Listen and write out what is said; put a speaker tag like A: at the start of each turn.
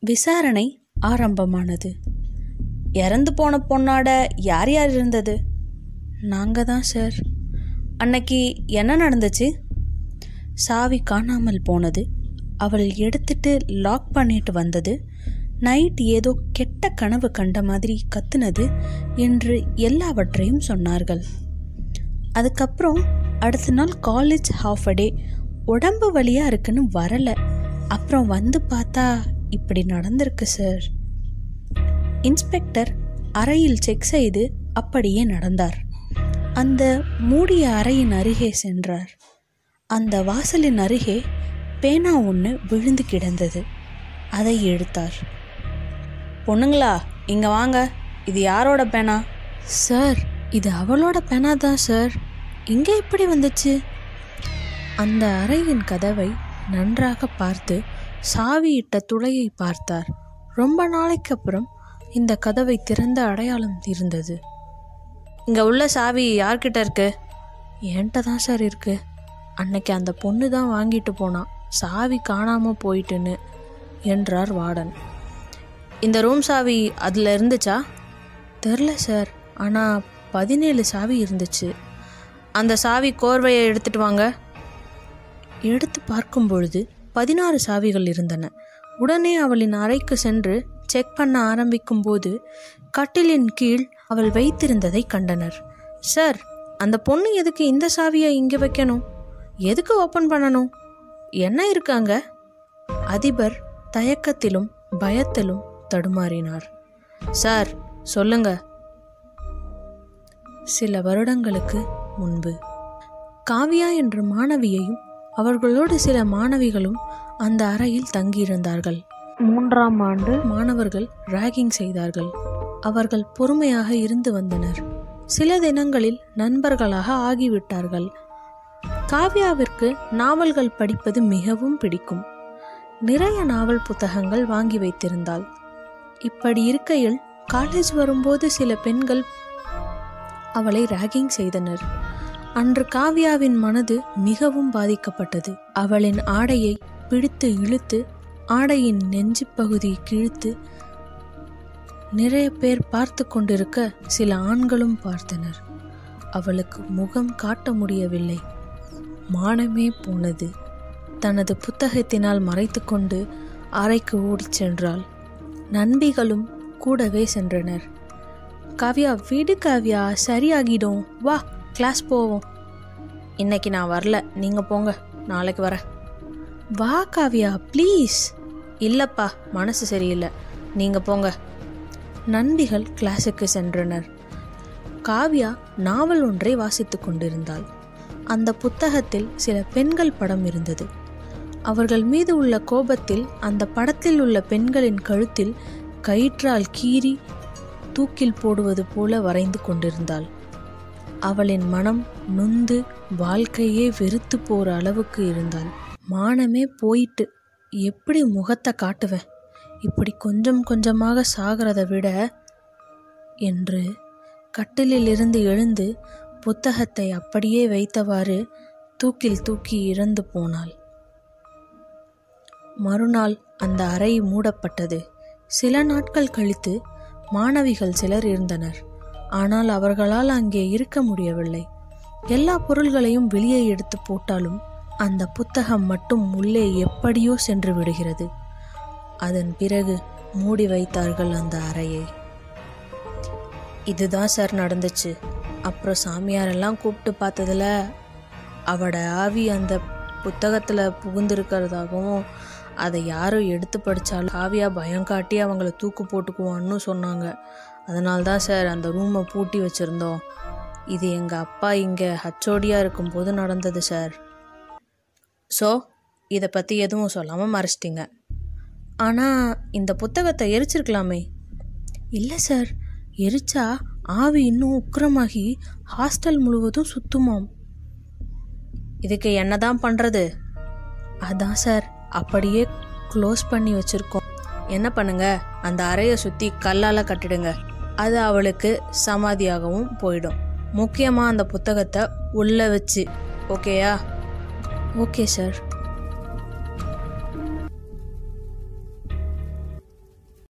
A: விசாரணை ஆரம்பமானது இறந்து போன பொண்ணாட யார் யார் இருந்தது நாங்கள் தான் சார் அன்னைக்கு என்ன நடந்துச்சு சாவி காணாமல் போனது அவள் எடுத்துட்டு லாக் பண்ணிட்டு வந்தது நைட் ஏதோ கெட்ட கனவு கண்ட மாதிரி கத்துனது என்று எல்லாவற்றையும் சொன்னார்கள் அதுக்கப்புறம் அடுத்த நாள் காலேஜ் ஹாஃப் அ டே உடம்பு வலியாக இருக்குன்னு வரலை அப்புறம் வந்து பார்த்தா இப்படி நடந்திருக்கு சார் இன்ஸ்பெக்டர் அறையில் செக் செய்து அப்படியே நடந்தார் அந்த மூடிய அறையின் அருகே சென்றார் அந்த வாசலின் அருகே பேனா ஒன்று விழுந்து கிடந்தது அதை எடுத்தார் பொண்ணுங்களா இங்கே வாங்க இது யாரோட பேனா சார் இது அவளோட பேனா தான் சார் இங்கே எப்படி வந்துச்சு அந்த அறையின் கதவை நன்றாக பார்த்து சாவியிட்ட துளையை பார்த்தார் ரொம்ப நாளைக்கு அப்புறம் இந்த கதவை திறந்த அடையாளம் இருந்தது இங்கே உள்ள சாவி யார்கிட்ட இருக்கு என்கிட்ட தான் சார் இருக்கு அன்னைக்கு அந்த பொண்ணு தான் வாங்கிட்டு போனான் சாவி காணாமல் போயிட்டுன்னு என்றார் வார்டன் இந்த ரூம் சாவி அதில் இருந்துச்சா தெரில சார் ஆனால் பதினேழு சாவி இருந்துச்சு அந்த சாவி கோர்வையை எடுத்துட்டு வாங்க எடுத்து பார்க்கும் பொழுது பதினாறு சாவிகள் இருந்தன உடனே அவளின் அறைக்கு சென்று செக் பண்ண ஆரம்பிக்கும் போது கட்டிலின் கீழ் அவள் வைத்திருந்ததை கண்டனர் சார் அந்த பொண்ணு எதுக்கு இந்த சாவியை இங்கே வைக்கணும் எதுக்கு ஓப்பன் பண்ணணும் என்ன இருக்காங்க அதிபர் தயக்கத்திலும் பயத்திலும் தடுமாறினார் சார் சொல்லுங்க சில வருடங்களுக்கு முன்பு காவியா என்ற மாணவியையும் அவர்களோடு சில மாணவிகளும் அந்த அறையில் தங்கியிருந்தார்கள் மூன்றாம் ஆண்டு மாணவர்கள் ராகிங் செய்தார்கள் அவர்கள் பொறுமையாக இருந்து வந்தனர் சில தினங்களில் நண்பர்களாக ஆகிவிட்டார்கள் காவ்யாவிற்கு நாவல்கள் படிப்பது மிகவும் பிடிக்கும் நிறைய நாவல் புத்தகங்கள் வாங்கி வைத்திருந்தாள் இப்படி இருக்கையில் காலேஜ் வரும்போது சில பெண்கள் அவளை ராகிங் செய்தனர் அன்று காவ்யாவின் மனது மிகவும் பாதிக்கப்பட்டது அவளின் ஆடையை பிடித்து இழுத்து ஆடையின் நெஞ்சு பகுதி கிழித்து நிறைய பேர் பார்த்து கொண்டிருக்க சில ஆண்களும் பார்த்தனர் அவளுக்கு முகம் காட்ட முடியவில்லை மானமே போனது தனது புத்தகத்தினால் மறைத்துக்கொண்டு அறைக்கு ஓடிச் சென்றாள் நண்பிகளும் கூடவே சென்றனர் காவ்யா விடு காவ்யா சரியாகிடும் வா கிளாஸ் போவோம் இன்னைக்கு நான் வரல நீங்கள் போங்க நாளைக்கு வரேன் வா காவ்யா ப்ளீஸ் இல்லைப்பா மனசு சரியில்லை நீங்கள் போங்க நண்பிகள் கிளாஸுக்கு சென்றனர் காவ்யா நாவல் ஒன்றை வாசித்துக் கொண்டிருந்தாள் அந்த புத்தகத்தில் சில பெண்கள் படம் இருந்தது அவர்கள் மீது உள்ள கோபத்தில் அந்த படத்தில் உள்ள பெண்களின் கழுத்தில் கயிற்றால் கீறி தூக்கில் போடுவது போல வரைந்து கொண்டிருந்தாள் அவளின் மனம் நொந்து வாழ்க்கையே வெறுத்து போற அளவுக்கு இருந்தாள் மானமே போயிட்டு எப்படி முகத்தை காட்டுவேன் இப்படி கொஞ்சம் கொஞ்சமாக சாகிறத விட என்று கட்டிலிலிருந்து எழுந்து புத்தகத்தை அப்படியே வைத்தவாறு தூக்கில் தூக்கி இறந்து போனாள் மறுநாள் அந்த அறை மூடப்பட்டது சில நாட்கள் கழித்து மாணவிகள் சிலர் இருந்தனர் ஆனால் அவர்களால் அங்கே இருக்க முடியவில்லை எல்லா பொருள்களையும் வெளியே எடுத்து போட்டாலும் அந்த புத்தகம் மட்டும் உள்ளே எப்படியோ சென்று விடுகிறது அதன் பிறகு மூடி வைத்தார்கள் அந்த அறையை இதுதான் சார் நடந்துச்சு அப்புறம் சாமியாரெல்லாம் கூப்பிட்டு பார்த்ததுல அவட ஆவி அந்த புத்தகத்தில் புகுந்திருக்கிறதாகவும் அதை யாரும் எடுத்து படித்தாலும் காவியா பயம் காட்டி அவங்கள தூக்கு போட்டுக்குவான்னு சொன்னாங்க அதனால தான் சார் அந்த ரூமை பூட்டி வச்சுருந்தோம் இது எங்கள் அப்பா இங்கே ஹச்சோடியாக இருக்கும்போது நடந்தது சார் ஸோ இதை பற்றி எதுவும் சொல்லாமல் மறைச்சிட்டிங்க ஆனால் இந்த புத்தகத்தை எரிச்சிருக்கலாமே இல்லை சார் எரிச்சா ஆவி இன்னும் உக்கிரமாகி ஹாஸ்டல் முழுவதும் சுத்துமாம் இதுக்கு என்னதான் பண்ணுறது அதான் சார் அப்படியே க்ளோஸ் பண்ணி வச்சுருக்கோம் என்ன பண்ணுங்க அந்த அறையை சுற்றி கல்லால் கட்டிடுங்க அது அவளுக்கு சமாதியாகவும் போயிடும் முக்கியமாக அந்த புத்தகத்தை உள்ளே வச்சு ஓகேயா ஓகே சார்